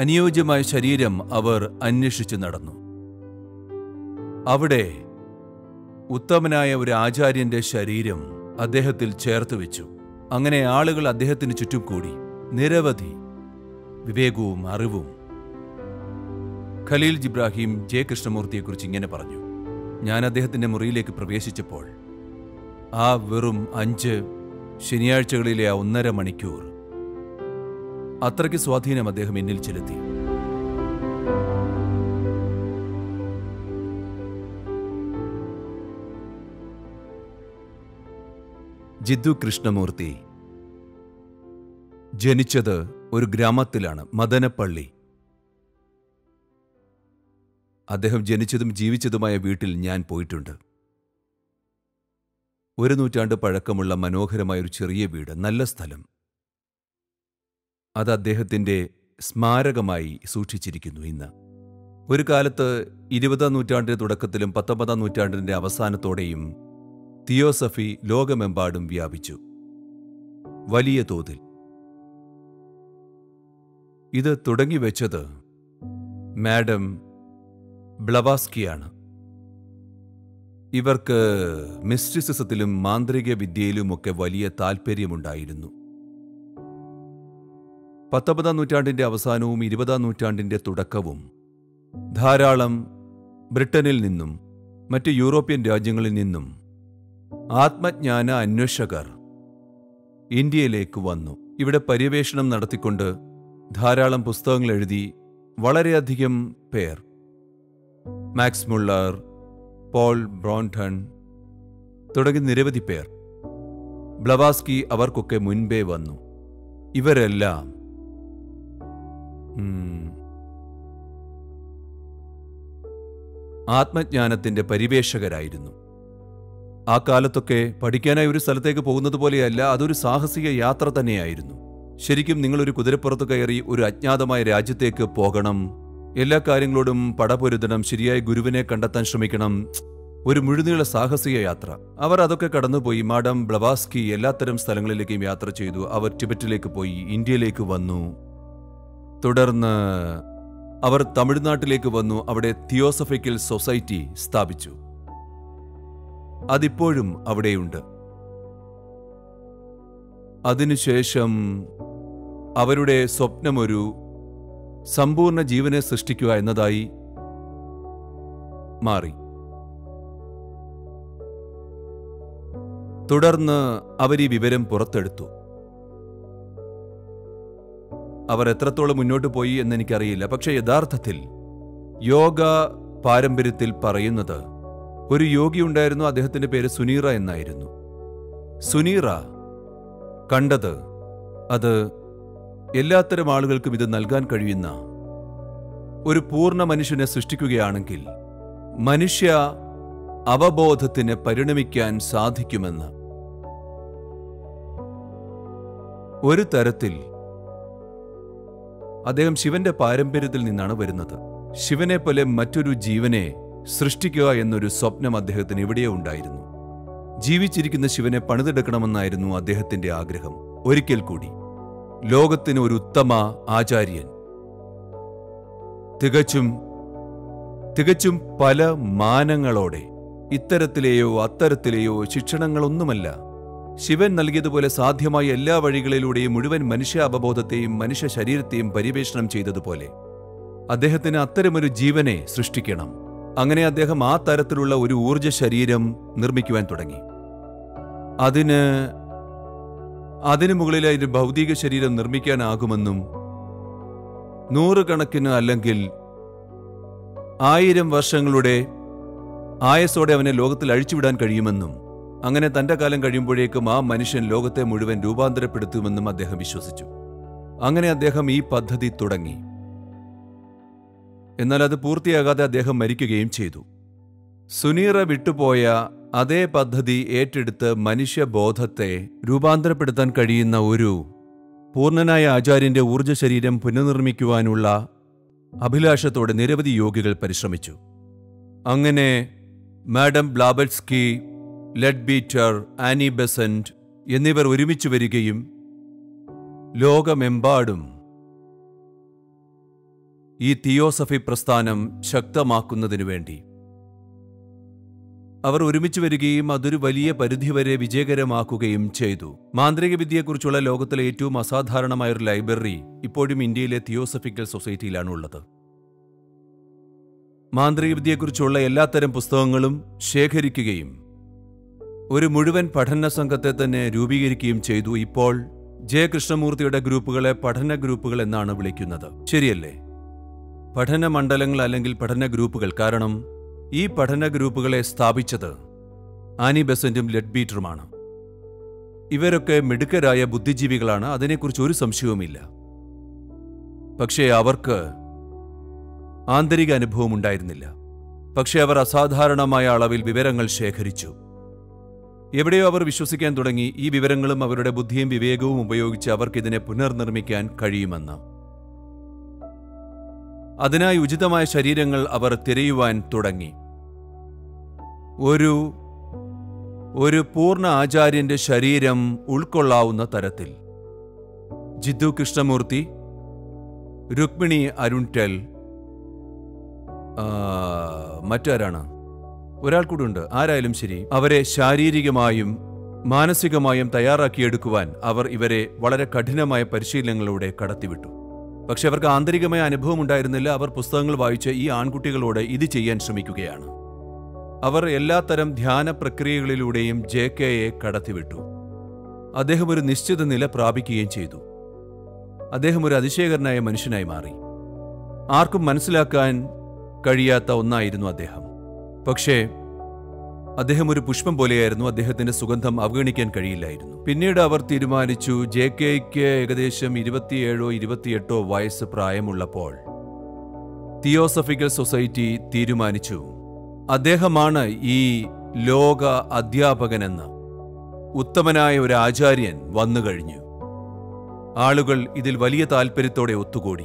അനുയോജ്യമായ ശരീരം അവർ അന്വേഷിച്ചു നടന്നു അവിടെ ഉത്തമനായ ഒരു ആചാര്യന്റെ ശരീരം അദ്ദേഹത്തിൽ ചേർത്ത് വെച്ചു അങ്ങനെ ആളുകൾ അദ്ദേഹത്തിന് ചുറ്റും കൂടി നിരവധി വിവേകവും അറിവും ഖലീൽ ജിബ്രാഹിം ജെ കൃഷ്ണമൂർത്തിയെക്കുറിച്ച് ഇങ്ങനെ പറഞ്ഞു ഞാൻ അദ്ദേഹത്തിന്റെ മുറിയിലേക്ക് പ്രവേശിച്ചപ്പോൾ ആ വെറും അഞ്ച് ശനിയാഴ്ചകളിലെ ആ ഒന്നര മണിക്കൂർ അത്രയ്ക്ക് സ്വാധീനം അദ്ദേഹം എന്നിൽ ചെലുത്തി ജിദ്ദു കൃഷ്ണമൂർത്തി ജനിച്ചത് ഒരു ഗ്രാമത്തിലാണ് മദനപ്പള്ളി അദ്ദേഹം ജനിച്ചതും ജീവിച്ചതുമായ വീട്ടിൽ ഞാൻ പോയിട്ടുണ്ട് ഒരു നൂറ്റാണ്ട് പഴക്കമുള്ള മനോഹരമായ ഒരു ചെറിയ വീട് നല്ല സ്ഥലം അത് അദ്ദേഹത്തിന്റെ സ്മാരകമായി സൂക്ഷിച്ചിരിക്കുന്നു ഇന്ന് ഒരു കാലത്ത് ഇരുപതാം നൂറ്റാണ്ടിന്റെ തുടക്കത്തിലും പത്തൊമ്പതാം നൂറ്റാണ്ടിന്റെ അവസാനത്തോടെയും തിയോസഫി ലോകമെമ്പാടും വ്യാപിച്ചു വലിയ തോതിൽ ഇത് തുടങ്ങിവെച്ചത് മാഡം ബ്ലവാസ്കിയാണ് ഇവർക്ക് മിസ്റ്റിസിസത്തിലും മാന്ത്രിക വിദ്യയിലുമൊക്കെ വലിയ താൽപ്പര്യമുണ്ടായിരുന്നു പത്തൊമ്പതാം നൂറ്റാണ്ടിന്റെ അവസാനവും ഇരുപതാം നൂറ്റാണ്ടിന്റെ തുടക്കവും ധാരാളം ബ്രിട്ടനിൽ നിന്നും മറ്റ് യൂറോപ്യൻ രാജ്യങ്ങളിൽ നിന്നും ആത്മജ്ഞാന അന്വേഷകർ ഇന്ത്യയിലേക്ക് വന്നു ഇവിടെ പര്യവേഷണം നടത്തിക്കൊണ്ട് ധാരാളം പുസ്തകങ്ങൾ എഴുതി വളരെയധികം പേർ മാക്സ് മുള്ളർ പോൾ ബ്രോൺടൺ തുടങ്ങി നിരവധി പേർ ബ്ലവാസ്കി അവർക്കൊക്കെ മുൻപേ വന്നു ഇവരെല്ലാം ഉം, ആത്മജ്ഞാനത്തിന്റെ പരിവേഷകരായിരുന്നു ആ കാലത്തൊക്കെ പഠിക്കാനായി ഒരു സ്ഥലത്തേക്ക് പോകുന്നത് പോലെയല്ല അതൊരു സാഹസിക യാത്ര തന്നെയായിരുന്നു ശരിക്കും നിങ്ങളൊരു കുതിരപ്പുറത്ത് കയറി ഒരു അജ്ഞാതമായ രാജ്യത്തേക്ക് പോകണം എല്ലാ കാര്യങ്ങളോടും പടപൊരുതണം ശരിയായ ഗുരുവിനെ കണ്ടെത്താൻ ശ്രമിക്കണം ഒരു മുഴുനീള സാഹസിക യാത്ര അവർ അതൊക്കെ കടന്നുപോയി മാഡം ബ്ലവാസ്കി എല്ലാത്തരം സ്ഥലങ്ങളിലേക്കും യാത്ര ചെയ്തു അവർ ടിബറ്റിലേക്ക് പോയി ഇന്ത്യയിലേക്ക് വന്നു തുടർന്ന് അവർ തമിഴ്നാട്ടിലേക്ക് വന്നു അവിടെ തിയോസഫിക്കൽ സൊസൈറ്റി സ്ഥാപിച്ചു അതിപ്പോഴും അവിടെയുണ്ട് അതിനുശേഷം അവരുടെ സ്വപ്നമൊരു സമ്പൂർണ്ണ ജീവനെ സൃഷ്ടിക്കുക എന്നതായി മാറി തുടർന്ന് അവർ ഈ വിവരം പുറത്തെടുത്തു അവർ എത്രത്തോളം മുന്നോട്ട് പോയി എന്നെനിക്കറിയില്ല പക്ഷേ യഥാർത്ഥത്തിൽ യോഗ പാരമ്പര്യത്തിൽ പറയുന്നത് ഒരു യോഗി ഉണ്ടായിരുന്നു അദ്ദേഹത്തിന്റെ പേര് സുനീറ എന്നായിരുന്നു സുനീറ കണ്ടത് അത് എല്ലാത്തരം ആളുകൾക്കും ഇത് നൽകാൻ കഴിയുന്ന ഒരു പൂർണ്ണ മനുഷ്യനെ സൃഷ്ടിക്കുകയാണെങ്കിൽ മനുഷ്യ അവബോധത്തിന് പരിണമിക്കാൻ സാധിക്കുമെന്ന് ഒരു തരത്തിൽ അദ്ദേഹം ശിവന്റെ പാരമ്പര്യത്തിൽ നിന്നാണ് വരുന്നത് ശിവനെ പോലെ മറ്റൊരു ജീവനെ സൃഷ്ടിക്കുക എന്നൊരു സ്വപ്നം അദ്ദേഹത്തിന് എവിടെയോ ഉണ്ടായിരുന്നു ജീവിച്ചിരിക്കുന്ന ശിവനെ പണിതെടുക്കണമെന്നായിരുന്നു അദ്ദേഹത്തിന്റെ ആഗ്രഹം ഒരിക്കൽ കൂടി ലോകത്തിന് ഒരു ഉത്തമ ആചാര്യൻ തികച്ചും തികച്ചും പല മാനങ്ങളോടെ ഇത്തരത്തിലെയോ അത്തരത്തിലെയോ ശിക്ഷണങ്ങളൊന്നുമല്ല ശിവൻ നൽകിയതുപോലെ സാധ്യമായ എല്ലാ വഴികളിലൂടെയും മുഴുവൻ മനുഷ്യ അവബോധത്തെയും മനുഷ്യ ശരീരത്തെയും പരിവേഷണം ചെയ്തതുപോലെ അദ്ദേഹത്തിന് അത്തരമൊരു ജീവനെ സൃഷ്ടിക്കണം അങ്ങനെ അദ്ദേഹം ആ തരത്തിലുള്ള ഒരു ഊർജ ശരീരം നിർമ്മിക്കുവാൻ തുടങ്ങി അതിന് അതിനു മുകളിലായി ഒരു ഭൗതിക ശരീരം നിർമ്മിക്കാനാകുമെന്നും നൂറുകണക്കിന് അല്ലെങ്കിൽ ആയിരം വർഷങ്ങളുടെ ആയസോടെ അവനെ ലോകത്തിൽ അഴിച്ചുവിടാൻ കഴിയുമെന്നും അങ്ങനെ തന്റെ കാലം കഴിയുമ്പോഴേക്കും ആ മനുഷ്യൻ ലോകത്തെ മുഴുവൻ രൂപാന്തരപ്പെടുത്തുമെന്നും അദ്ദേഹം വിശ്വസിച്ചു അങ്ങനെ അദ്ദേഹം ഈ പദ്ധതി തുടങ്ങി എന്നാൽ അത് പൂർത്തിയാകാതെ അദ്ദേഹം മരിക്കുകയും ചെയ്തു സുനീറ വിട്ടുപോയ അതേ പദ്ധതി ഏറ്റെടുത്ത് മനുഷ്യബോധത്തെ രൂപാന്തരപ്പെടുത്താൻ കഴിയുന്ന ഒരു പൂർണ്ണനായ ആചാര്യന്റെ ഊർജ്ജ ശരീരം പുനർനിർമ്മിക്കുവാനുള്ള അഭിലാഷത്തോടെ നിരവധി യോഗികൾ പരിശ്രമിച്ചു അങ്ങനെ madam Blavatsky Leadbeater Annie Besant എന്നിവർ ഒരുമിച്ച് വരികയും ലോകമെമ്പാടും ഈ തിയോസഫി പ്രസ്ഥാനം ശക്തമാക്കുന്നതിനു വേണ്ടി അവർ ഒരുമിച്ച് വരികയും അതൊരു വലിയ പരിധിവരെ വിജയകരമാക്കുകയും ചെയ്തു മാന്ത്രിക വിദ്യയെക്കുറിച്ചുള്ള ലോകത്തിലെ ഏറ്റവും അസാധാരണമായ ഒരു ലൈബ്രറി ഇപ്പോഴും ഇന്ത്യയിലെ തിയോസഫിക്കൽ സൊസൈറ്റിയിലാണ് ഉള്ളത് മാന്ത്രിക വിദ്യയെക്കുറിച്ചുള്ള എല്ലാത്തരം പുസ്തകങ്ങളും ശേഖരിക്കുകയും ഒരു മുഴുവൻ പഠന സംഘത്തെ തന്നെ രൂപീകരിക്കുകയും ചെയ്തു ഇപ്പോൾ ജെ കൃഷ്ണമൂർത്തിയുടെ ഗ്രൂപ്പുകളെ പഠന ഗ്രൂപ്പുകൾ എന്നാണ് വിളിക്കുന്നത് ശരിയല്ലേ പഠന മണ്ഡലങ്ങൾ അല്ലെങ്കിൽ പഠന ഗ്രൂപ്പുകൾ കാരണം ഈ പഠന ഗ്രൂപ്പുകളെ സ്ഥാപിച്ചത് ആനി ബെസന്റും ലെഡ്ബീറ്ററുമാണ് ഇവരൊക്കെ മിടുക്കരായ ബുദ്ധിജീവികളാണ് അതിനെക്കുറിച്ച് ഒരു സംശയവുമില്ല പക്ഷേ അവർക്ക് ആന്തരിക അനുഭവം ഉണ്ടായിരുന്നില്ല പക്ഷേ അവർ അസാധാരണമായ അളവിൽ വിവരങ്ങൾ ശേഖരിച്ചു എവിടെയോ അവർ വിശ്വസിക്കാൻ തുടങ്ങി ഈ വിവരങ്ങളും അവരുടെ ബുദ്ധിയും വിവേകവും ഉപയോഗിച്ച് അവർക്കിതിനെ പുനർനിർമ്മിക്കാൻ കഴിയുമെന്ന് അതിനായി ഉചിതമായ ശരീരങ്ങൾ അവർ തിരയുവാൻ തുടങ്ങി ഒരു ഒരു പൂർണ്ണ ആചാര്യന്റെ ശരീരം ഉൾക്കൊള്ളാവുന്ന തരത്തിൽ ജിദ്ദു കൃഷ്ണമൂർത്തി രുക്മിണി അരുൺടെൽ ആ, മറ്റാരാണ് ഒരാൾ കൂടെ ഉണ്ട് ആരായാലും ശരി അവരെ ശാരീരികമായും മാനസികമായും തയ്യാറാക്കിയെടുക്കുവാൻ അവർ ഇവരെ വളരെ കഠിനമായ പരിശീലനങ്ങളിലൂടെ കടത്തിവിട്ടു പക്ഷെ അവർക്ക് ആന്തരികമായ അനുഭവം ഉണ്ടായിരുന്നില്ല അവർ പുസ്തകങ്ങൾ വായിച്ച് ഈ ആൺകുട്ടികളോട് ഇത് ചെയ്യാൻ ശ്രമിക്കുകയാണ് അവർ എല്ലാത്തരം ധ്യാന പ്രക്രിയകളിലൂടെയും ജെ കെയെ കടത്തിവിട്ടു അദ്ദേഹം ഒരു നിശ്ചിത നില പ്രാപിക്കുകയും ചെയ്തു അദ്ദേഹം ഒരു അതിശയകരനായ മനുഷ്യനായി മാറി ആർക്കും മനസ്സിലാക്കാൻ കഴിയാത്ത ഒന്നായിരുന്നു അദ്ദേഹം പക്ഷേ അദ്ദേഹം ഒരു പുഷ്പം പോലെയായിരുന്നു അദ്ദേഹത്തിന്റെ സുഗന്ധം അവഗണിക്കാൻ കഴിയില്ലായിരുന്നു പിന്നീട് അവർ തീരുമാനിച്ചു ജെ കെയ്ക്ക് ഏകദേശം ഇരുപത്തിയേഴോ ഇരുപത്തിയെട്ടോ വയസ്സ് പ്രായമുള്ളപ്പോൾ തിയോസഫിക്കൽ സൊസൈറ്റി തീരുമാനിച്ചു അദ്ദേഹമാണ് ഈ ലോക അധ്യാപകനെന്ന് ഉത്തമനായ ഒരു ആചാര്യൻ വന്നു കഴിഞ്ഞു ആളുകൾ ഇതിൽ വലിയ താൽപ്പര്യത്തോടെ ഒത്തുകൂടി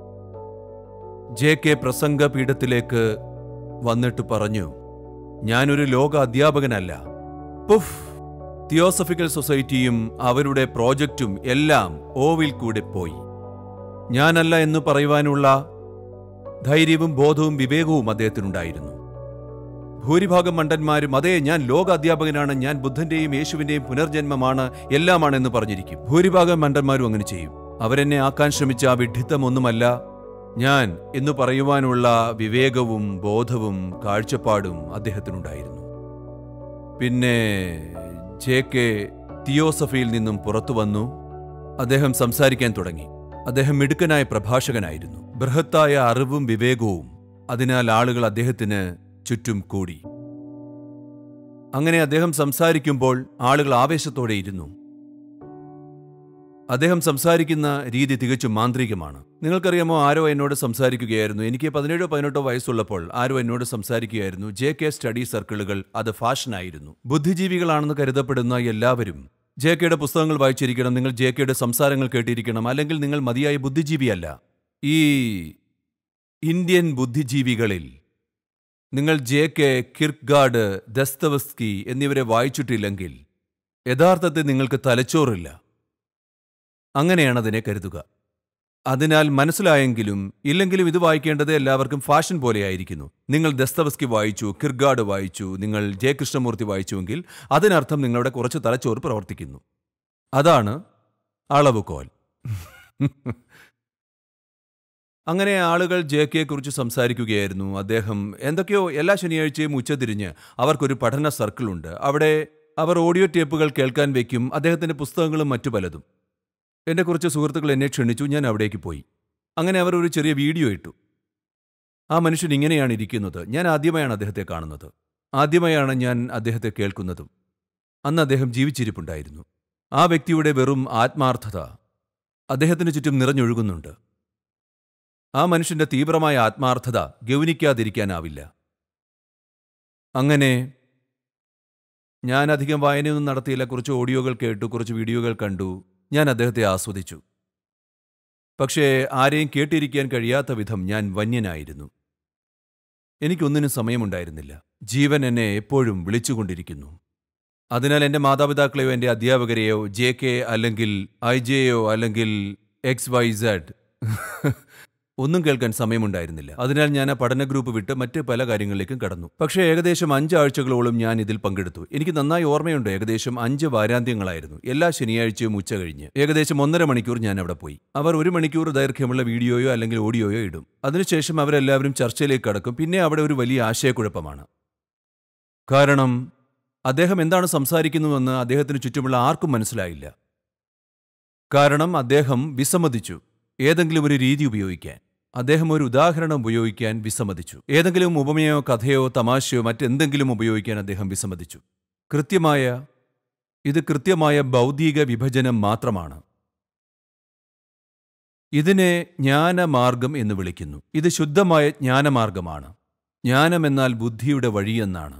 ജെ കെ പ്രസംഗ പീഠത്തിലേക്ക് വന്നിട്ട് പറഞ്ഞു ഞാനൊരു ലോക അധ്യാപകനല്ല പുഫ് തിയോസഫിക്കൽ സൊസൈറ്റിയും അവരുടെ പ്രോജക്റ്റും എല്ലാം ഓവിൽ കൂടെ പോയി ഞാനല്ല എന്ന് പറയുവാനുള്ള ധൈര്യവും ബോധവും വിവേകവും അദ്ദേഹത്തിനുണ്ടായിരുന്നു ഭൂരിഭാഗം മണ്ടന്മാരും അതേ ഞാൻ ലോക അധ്യാപകനാണ് ഞാൻ ബുദ്ധന്റെയും യേശുവിന്റെയും പുനർജന്മമാണ് എല്ലാമാണെന്ന് പറഞ്ഞിരിക്കും ഭൂരിഭാഗം മണ്ടന്മാരും അങ്ങനെ ചെയ്യും അവരെന്നെ ആക്കാൻ ശ്രമിച്ച ആ വിഡ്ഢിത്തമൊന്നുമല്ല ഞാൻ എന്ന് പറയുവാനുള്ള വിവേകവും ബോധവും കാഴ്ചപ്പാടും അദ്ദേഹത്തിനുണ്ടായിരുന്നു പിന്നെ ജെ കെ തിയോസഫിയിൽ നിന്നും പുറത്തു വന്നു അദ്ദേഹം സംസാരിക്കാൻ തുടങ്ങി അദ്ദേഹം മിടുക്കനായ പ്രഭാഷകനായിരുന്നു ബൃഹത്തായ അറിവും വിവേകവും അതിനാൽ ആളുകൾ അദ്ദേഹത്തിന് ചുറ്റും കൂടി അങ്ങനെ അദ്ദേഹം സംസാരിക്കുമ്പോൾ ആളുകൾ ആവേശത്തോടെ ഇരുന്നു അദ്ദേഹം സംസാരിക്കുന്ന രീതി തികച്ചും മാന്ത്രികമാണ് നിങ്ങൾക്കറിയാമോ ആരോ എന്നോട് സംസാരിക്കുകയായിരുന്നു എനിക്ക് പതിനേഴോ പതിനെട്ടോ വയസ്സുള്ളപ്പോൾ ആരോ എന്നോട് സംസാരിക്കുകയായിരുന്നു ജെ കെ സ്റ്റഡി സർക്കിളുകൾ അത് ഫാഷനായിരുന്നു ബുദ്ധിജീവികളാണെന്ന് കരുതപ്പെടുന്ന എല്ലാവരും ജെ കെയുടെ പുസ്തകങ്ങൾ വായിച്ചിരിക്കണം നിങ്ങൾ ജെ കെയുടെ സംസാരങ്ങൾ കേട്ടിരിക്കണം അല്ലെങ്കിൽ നിങ്ങൾ മതിയായ ബുദ്ധിജീവിയല്ല ഈ ഇന്ത്യൻ ബുദ്ധിജീവികളിൽ നിങ്ങൾ ജെ കെ കിർക്ഗാഡ് ദസ്തവസ്കി എന്നിവരെ വായിച്ചിട്ടില്ലെങ്കിൽ യഥാർത്ഥത്തിൽ നിങ്ങൾക്ക് തലച്ചോറില്ല അങ്ങനെയാണ് അതിനെ കരുതുക അതിനാൽ മനസ്സിലായെങ്കിലും ഇല്ലെങ്കിലും ഇത് വായിക്കേണ്ടത് എല്ലാവർക്കും ഫാഷൻ പോലെയായിരിക്കുന്നു നിങ്ങൾ ദസ്തവസ്കി വായിച്ചു കിർഗാഡ് വായിച്ചു നിങ്ങൾ ജെ കൃഷ്ണമൂർത്തി വായിച്ചുവെങ്കിൽ അതിനർത്ഥം നിങ്ങളുടെ കുറച്ച് തലച്ചോറ് പ്രവർത്തിക്കുന്നു അതാണ് അളവുകോൽ അങ്ങനെ ആളുകൾ ജെ കെയെക്കുറിച്ച് സംസാരിക്കുകയായിരുന്നു അദ്ദേഹം എന്തൊക്കെയോ എല്ലാ ശനിയാഴ്ചയും ഉച്ചതിരിഞ്ഞ് അവർക്കൊരു പഠന സർക്കിളുണ്ട് അവിടെ അവർ ഓഡിയോ ടേപ്പുകൾ കേൾക്കാൻ വയ്ക്കും അദ്ദേഹത്തിന്റെ പുസ്തകങ്ങളും മറ്റു പലതും എൻ്റെ കുറച്ച് സുഹൃത്തുക്കൾ എന്നെ ക്ഷണിച്ചു ഞാൻ അവിടേക്ക് പോയി അങ്ങനെ അവർ ഒരു ചെറിയ വീഡിയോ ഇട്ടു ആ മനുഷ്യൻ ഇങ്ങനെയാണ് ഇരിക്കുന്നത് ഞാൻ ആദ്യമായാണ് അദ്ദേഹത്തെ കാണുന്നത് ആദ്യമായാണ് ഞാൻ അദ്ദേഹത്തെ കേൾക്കുന്നതും അന്ന് അദ്ദേഹം ജീവിച്ചിരിപ്പുണ്ടായിരുന്നു ആ വ്യക്തിയുടെ വെറും ആത്മാർത്ഥത അദ്ദേഹത്തിന് ചുറ്റും നിറഞ്ഞൊഴുകുന്നുണ്ട് ആ മനുഷ്യന്റെ തീവ്രമായ ആത്മാർത്ഥത ഗൗനിക്കാതിരിക്കാനാവില്ല അങ്ങനെ ഞാൻ അധികം വായനയൊന്നും നടത്തിയില്ല കുറച്ച് ഓഡിയോകൾ കേട്ടു കുറച്ച് വീഡിയോകൾ കണ്ടു ഞാൻ അദ്ദേഹത്തെ ആസ്വദിച്ചു പക്ഷേ ആരെയും കേട്ടിരിക്കാൻ കഴിയാത്ത വിധം ഞാൻ വന്യനായിരുന്നു എനിക്കൊന്നിനും സമയമുണ്ടായിരുന്നില്ല ജീവൻ എന്നെ എപ്പോഴും വിളിച്ചുകൊണ്ടിരിക്കുന്നു അതിനാൽ എൻ്റെ മാതാപിതാക്കളെയോ എൻ്റെ അധ്യാപകരെയോ ജെ കെ അല്ലെങ്കിൽ ഐ ജെയോ അല്ലെങ്കിൽ എക്സ് വൈ സെഡ് ഒന്നും കേൾക്കാൻ സമയമുണ്ടായിരുന്നില്ല അതിനാൽ ഞാൻ ആ പഠന ഗ്രൂപ്പ് വിട്ട് മറ്റ് പല കാര്യങ്ങളിലേക്കും കടന്നു പക്ഷേ ഏകദേശം അഞ്ചാഴ്ചകളോളം ഞാൻ ഇതിൽ പങ്കെടുത്തു എനിക്ക് നന്നായി ഓർമ്മയുണ്ട് ഏകദേശം അഞ്ച് വാരാന്ത്യങ്ങളായിരുന്നു എല്ലാ ശനിയാഴ്ചയും ഉച്ച കഴിഞ്ഞ് ഏകദേശം ഒന്നര മണിക്കൂർ ഞാൻ അവിടെ പോയി അവർ ഒരു മണിക്കൂർ ദൈർഘ്യമുള്ള വീഡിയോയോ അല്ലെങ്കിൽ ഓഡിയോയോ ഇടും അതിനുശേഷം അവരെല്ലാവരും ചർച്ചയിലേക്ക് കടക്കും പിന്നെ അവിടെ ഒരു വലിയ ആശയക്കുഴപ്പമാണ് കാരണം അദ്ദേഹം എന്താണ് സംസാരിക്കുന്നുവെന്ന് അദ്ദേഹത്തിന് ചുറ്റുമുള്ള ആർക്കും മനസ്സിലായില്ല കാരണം അദ്ദേഹം വിസമ്മതിച്ചു ഏതെങ്കിലും ഒരു രീതി ഉപയോഗിക്കാൻ അദ്ദേഹം ഒരു ഉദാഹരണം ഉപയോഗിക്കാൻ വിസമ്മതിച്ചു ഏതെങ്കിലും ഉപമയോ കഥയോ തമാശയോ മറ്റെന്തെങ്കിലും ഉപയോഗിക്കാൻ അദ്ദേഹം വിസമ്മതിച്ചു കൃത്യമായ ഇത് കൃത്യമായ ബൗദ്ധിക വിഭജനം മാത്രമാണ് ഇതിനെ ജ്ഞാനമാർഗം എന്ന് വിളിക്കുന്നു ഇത് ശുദ്ധമായ ജ്ഞാനമാർഗമാണ് ജ്ഞാനമെന്നാൽ ബുദ്ധിയുടെ വഴിയെന്നാണ്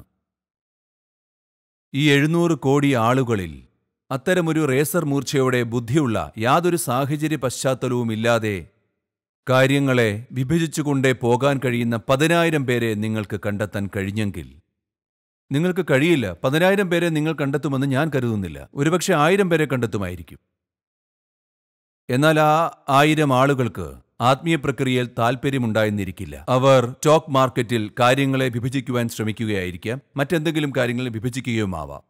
ഈ എഴുന്നൂറ് കോടി ആളുകളിൽ അത്തരമൊരു റേസർ മൂർച്ചയോടെ ബുദ്ധിയുള്ള യാതൊരു സാഹചര്യ പശ്ചാത്തലവുമില്ലാതെ കാര്യങ്ങളെ വിഭജിച്ചുകൊണ്ടേ പോകാൻ കഴിയുന്ന പതിനായിരം പേരെ നിങ്ങൾക്ക് കണ്ടെത്താൻ കഴിഞ്ഞെങ്കിൽ നിങ്ങൾക്ക് കഴിയില്ല പതിനായിരം പേരെ നിങ്ങൾ കണ്ടെത്തുമെന്ന് ഞാൻ കരുതുന്നില്ല ഒരുപക്ഷെ ആയിരം പേരെ കണ്ടെത്തുമായിരിക്കും എന്നാൽ ആ ആയിരം ആളുകൾക്ക് ആത്മീയ പ്രക്രിയയിൽ താൽപ്പര്യമുണ്ടായെന്നിരിക്കില്ല അവർ സ്റ്റോക്ക് മാർക്കറ്റിൽ കാര്യങ്ങളെ വിഭജിക്കുവാൻ ശ്രമിക്കുകയായിരിക്കാം മറ്റെന്തെങ്കിലും കാര്യങ്ങളെ വിഭജിക്കുകയുമാവാം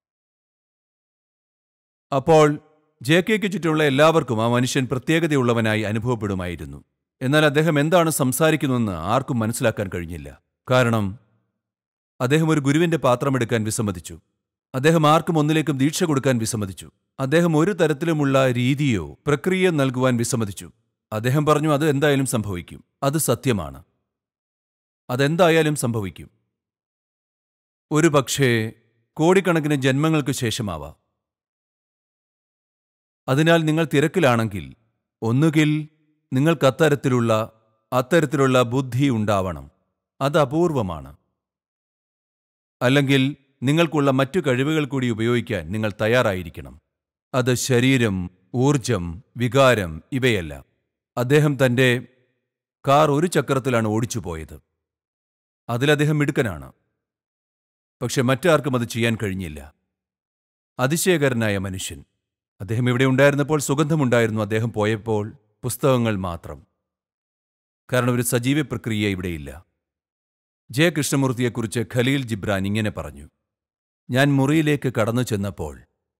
അപ്പോൾ ജെ കെക്ക് ചുറ്റുമുള്ള എല്ലാവർക്കും ആ മനുഷ്യൻ പ്രത്യേകതയുള്ളവനായി അനുഭവപ്പെടുമായിരുന്നു എന്നാൽ അദ്ദേഹം എന്താണ് സംസാരിക്കുന്നതെന്ന് ആർക്കും മനസ്സിലാക്കാൻ കഴിഞ്ഞില്ല കാരണം അദ്ദേഹം ഒരു ഗുരുവിന്റെ പാത്രമെടുക്കാൻ വിസമ്മതിച്ചു അദ്ദേഹം ആർക്കും ഒന്നിലേക്കും ദീക്ഷ കൊടുക്കാൻ വിസമ്മതിച്ചു അദ്ദേഹം ഒരു തരത്തിലുമുള്ള രീതിയോ പ്രക്രിയയോ നൽകുവാൻ വിസമ്മതിച്ചു അദ്ദേഹം പറഞ്ഞു അത് എന്തായാലും സംഭവിക്കും അത് സത്യമാണ് അതെന്തായാലും സംഭവിക്കും ഒരു പക്ഷേ കോടിക്കണക്കിന് ജന്മങ്ങൾക്ക് ശേഷമാവാം അതിനാൽ നിങ്ങൾ തിരക്കിലാണെങ്കിൽ ഒന്നുകിൽ നിങ്ങൾക്ക് അത്തരത്തിലുള്ള അത്തരത്തിലുള്ള ബുദ്ധി ഉണ്ടാവണം അത് അപൂർവമാണ് അല്ലെങ്കിൽ നിങ്ങൾക്കുള്ള മറ്റു കഴിവുകൾ കൂടി ഉപയോഗിക്കാൻ നിങ്ങൾ തയ്യാറായിരിക്കണം അത് ശരീരം ഊർജം വികാരം ഇവയല്ല അദ്ദേഹം തന്റെ കാർ ഒരു ചക്രത്തിലാണ് ഓടിച്ചു പോയത് അതിലദ്ദേഹം മിടുക്കനാണ് പക്ഷെ മറ്റാർക്കും അത് ചെയ്യാൻ കഴിഞ്ഞില്ല അതിശയകരനായ മനുഷ്യൻ അദ്ദേഹം ഇവിടെ ഉണ്ടായിരുന്നപ്പോൾ സുഗന്ധമുണ്ടായിരുന്നു അദ്ദേഹം പോയപ്പോൾ പുസ്തകങ്ങൾ മാത്രം കാരണം ഒരു സജീവ പ്രക്രിയ ഇവിടെയില്ല ജയ കൃഷ്ണമൂർത്തിയെക്കുറിച്ച് ഖലീൽ ജിബ്രാൻ ഇങ്ങനെ പറഞ്ഞു ഞാൻ മുറിയിലേക്ക് കടന്നു ചെന്നപ്പോൾ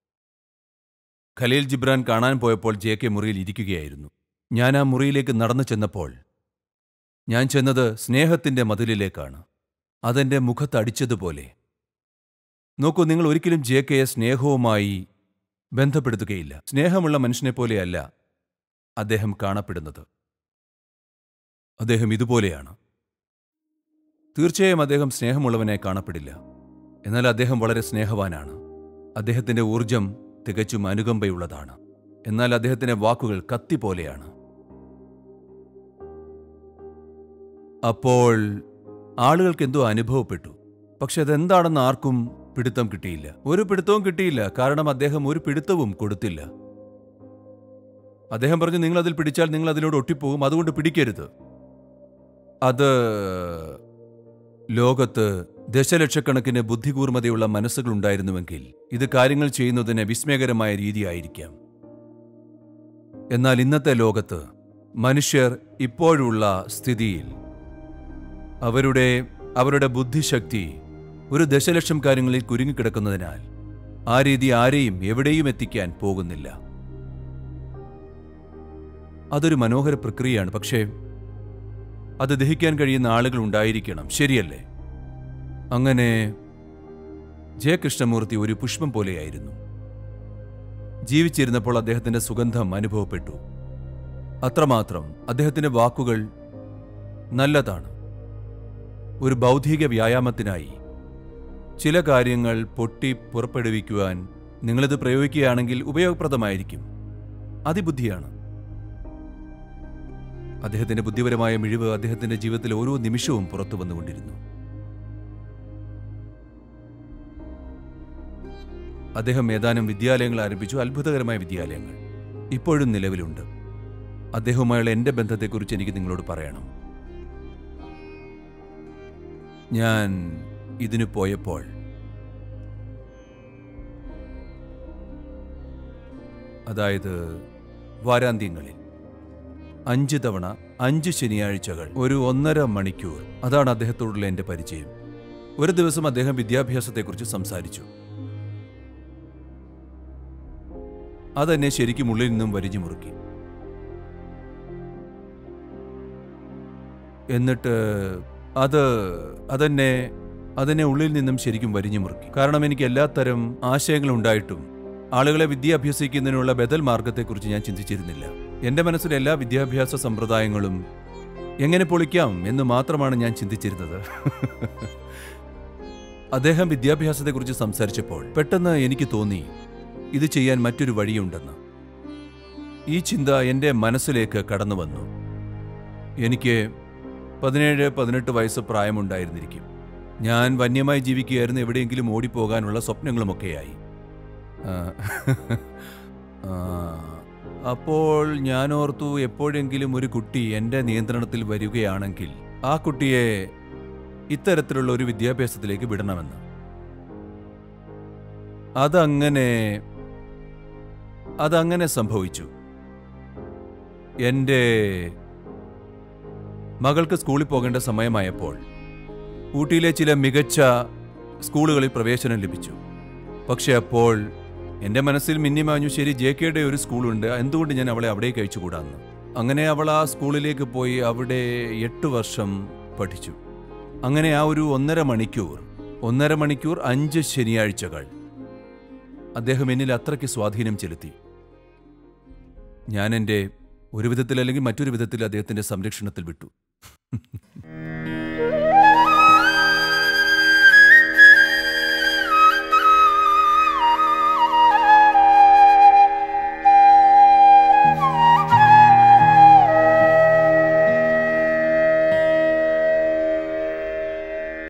ഖലീൽ ജിബ്രാൻ കാണാൻ പോയപ്പോൾ ജെ കെ മുറിയിൽ ഇരിക്കുകയായിരുന്നു ഞാൻ ആ മുറിയിലേക്ക് നടന്നു ചെന്നപ്പോൾ ഞാൻ ചെന്നത് സ്നേഹത്തിന്റെ മതിലിലേക്കാണ് അതെന്റെ മുഖത്തടിച്ചതുപോലെ നോക്കൂ നിങ്ങൾ ഒരിക്കലും ജെ കെയെ സ്നേഹവുമായി ബന്ധപ്പെടുത്തുകയില്ല സ്നേഹമുള്ള മനുഷ്യനെ പോലെയല്ല അദ്ദേഹം കാണപ്പെടുന്നത് അദ്ദേഹം ഇതുപോലെയാണ് തീർച്ചയായും അദ്ദേഹം സ്നേഹമുള്ളവനായി കാണപ്പെടില്ല എന്നാൽ അദ്ദേഹം വളരെ സ്നേഹവാനാണ് അദ്ദേഹത്തിന്റെ ഊർജം തികച്ചും അനുകമ്പയുള്ളതാണ് എന്നാൽ അദ്ദേഹത്തിന്റെ വാക്കുകൾ കത്തി പോലെയാണ് അപ്പോൾ ആളുകൾക്ക് എന്തോ അനുഭവപ്പെട്ടു പക്ഷെ അതെന്താണെന്ന് ആർക്കും പിടുത്തം കിട്ടിയില്ല ഒരു പിടുത്തവും കിട്ടിയില്ല കാരണം അദ്ദേഹം ഒരു പിടുത്തവും കൊടുത്തില്ല അദ്ദേഹം പറഞ്ഞു നിങ്ങൾ അതിൽ പിടിച്ചാൽ നിങ്ങൾ അതിലൂടെ ഒട്ടിപ്പോകും അതുകൊണ്ട് പിടിക്കരുത് അത് ലോകത്ത് ദശലക്ഷക്കണക്കിന് ബുദ്ധികൂർമ്മതയുള്ള മനസ്സുകളുണ്ടായിരുന്നുവെങ്കിൽ ഇത് കാര്യങ്ങൾ ചെയ്യുന്നതിന് വിസ്മയകരമായ രീതിയായിരിക്കാം എന്നാൽ ഇന്നത്തെ ലോകത്ത് മനുഷ്യർ ഇപ്പോഴുള്ള സ്ഥിതിയിൽ അവരുടെ അവരുടെ ബുദ്ധിശക്തി ഒരു ദശലക്ഷം കാര്യങ്ങളിൽ കുരുങ്ങിക്കിടക്കുന്നതിനാൽ ആ രീതി ആരെയും എവിടെയും എത്തിക്കാൻ പോകുന്നില്ല അതൊരു മനോഹര പ്രക്രിയയാണ് പക്ഷേ അത് ദഹിക്കാൻ കഴിയുന്ന ആളുകൾ ഉണ്ടായിരിക്കണം ശരിയല്ലേ അങ്ങനെ ജയ കൃഷ്ണമൂർത്തി ഒരു പുഷ്പം പോലെയായിരുന്നു ജീവിച്ചിരുന്നപ്പോൾ അദ്ദേഹത്തിന്റെ സുഗന്ധം അനുഭവപ്പെട്ടു അത്രമാത്രം അദ്ദേഹത്തിന്റെ വാക്കുകൾ നല്ലതാണ് ഒരു ബൗദ്ധിക വ്യായാമത്തിനായി ചില കാര്യങ്ങൾ പൊട്ടി പുറപ്പെടുവിക്കുവാൻ നിങ്ങളിത് പ്രയോഗിക്കുകയാണെങ്കിൽ ഉപയോഗപ്രദമായിരിക്കും അതിബുദ്ധിയാണ് അദ്ദേഹത്തിന്റെ ബുദ്ധിപരമായ മിഴിവ് അദ്ദേഹത്തിന്റെ ജീവിതത്തിൽ ഓരോ നിമിഷവും പുറത്തു വന്നുകൊണ്ടിരുന്നു അദ്ദേഹം ഏതാനും വിദ്യാലയങ്ങൾ ആരംഭിച്ചു അത്ഭുതകരമായ വിദ്യാലയങ്ങൾ ഇപ്പോഴും നിലവിലുണ്ട് അദ്ദേഹവുമായുള്ള എൻ്റെ ബന്ധത്തെക്കുറിച്ച് എനിക്ക് നിങ്ങളോട് പറയണം ഞാൻ ഇതിനു പോയപ്പോൾ അതായത് വാരാന്ത്യങ്ങളിൽ അഞ്ച് തവണ അഞ്ച് ശനിയാഴ്ചകൾ ഒരു ഒന്നര മണിക്കൂർ അതാണ് അദ്ദേഹത്തോടുള്ള എൻ്റെ പരിചയം ഒരു ദിവസം അദ്ദേഹം വിദ്യാഭ്യാസത്തെക്കുറിച്ച് സംസാരിച്ചു അതെന്നെ ശരിക്കും ഉള്ളിൽ നിന്നും വരിഞ്ഞു മുറുക്കി എന്നിട്ട് അത് അതെന്നെ അതെന്നെ ഉള്ളിൽ നിന്നും ശരിക്കും വരിഞ്ഞു മുറുക്കി കാരണം എനിക്ക് എല്ലാത്തരം ആശയങ്ങളുണ്ടായിട്ടും ആളുകളെ വിദ്യ അഭ്യസിക്കുന്നതിനുള്ള ബദൽ മാർഗത്തെക്കുറിച്ച് ഞാൻ ചിന്തിച്ചിരുന്നില്ല എൻ്റെ മനസ്സിൽ എല്ലാ വിദ്യാഭ്യാസ സമ്പ്രദായങ്ങളും എങ്ങനെ പൊളിക്കാം എന്ന് മാത്രമാണ് ഞാൻ ചിന്തിച്ചിരുന്നത് അദ്ദേഹം വിദ്യാഭ്യാസത്തെക്കുറിച്ച് സംസാരിച്ചപ്പോൾ പെട്ടെന്ന് എനിക്ക് തോന്നി ഇത് ചെയ്യാൻ മറ്റൊരു വഴിയുണ്ടെന്ന് ഈ ചിന്ത എൻ്റെ മനസ്സിലേക്ക് കടന്നു വന്നു എനിക്ക് പതിനേഴ് പതിനെട്ട് വയസ്സ് പ്രായമുണ്ടായിരുന്നിരിക്കും ഞാൻ വന്യമായി ജീവിക്കുകയായിരുന്നു എവിടെയെങ്കിലും ഓടിപ്പോകാനുള്ള സ്വപ്നങ്ങളുമൊക്കെയായി ആ, ആ, അപ്പോൾ ഞാൻ ഓർത്തു എപ്പോഴെങ്കിലും ഒരു കുട്ടി എൻ്റെ നിയന്ത്രണത്തിൽ വരികയാണെങ്കിൽ ആ കുട്ടിയെ ഇത്തരത്തിലുള്ള ഒരു വിദ്യാഭ്യാസത്തിലേക്ക് വിടണമെന്ന് അതങ്ങനെ അതങ്ങനെ സംഭവിച്ചു എൻ്റെ മകൾക്ക് സ്കൂളിൽ പോകേണ്ട സമയമായപ്പോൾ ഊട്ടിയിലെ ചില മികച്ച സ്കൂളുകളിൽ പ്രവേശനം ലഭിച്ചു പക്ഷെ അപ്പോൾ എൻ്റെ മനസ്സിൽ മിന്നിമാഞ്ഞു ശരി ജെ കെയുടെ ഒരു സ്കൂളുണ്ട് എന്തുകൊണ്ട് ഞാൻ അവളെ അവിടേക്ക് അയച്ചുകൂടാന്ന് അങ്ങനെ അവൾ ആ സ്കൂളിലേക്ക് പോയി അവിടെ എട്ട് വർഷം പഠിച്ചു അങ്ങനെ ആ ഒരു ഒന്നര മണിക്കൂർ ഒന്നര മണിക്കൂർ അഞ്ച് ശനിയാഴ്ചകൾ അദ്ദേഹം എന്നിൽ അത്രയ്ക്ക് സ്വാധീനം ചെലുത്തി ഞാൻ എൻ്റെ ഒരു വിധത്തിൽ അല്ലെങ്കിൽ മറ്റൊരു വിധത്തിൽ അദ്ദേഹത്തിന്റെ സംരക്ഷണത്തിൽ വിട്ടു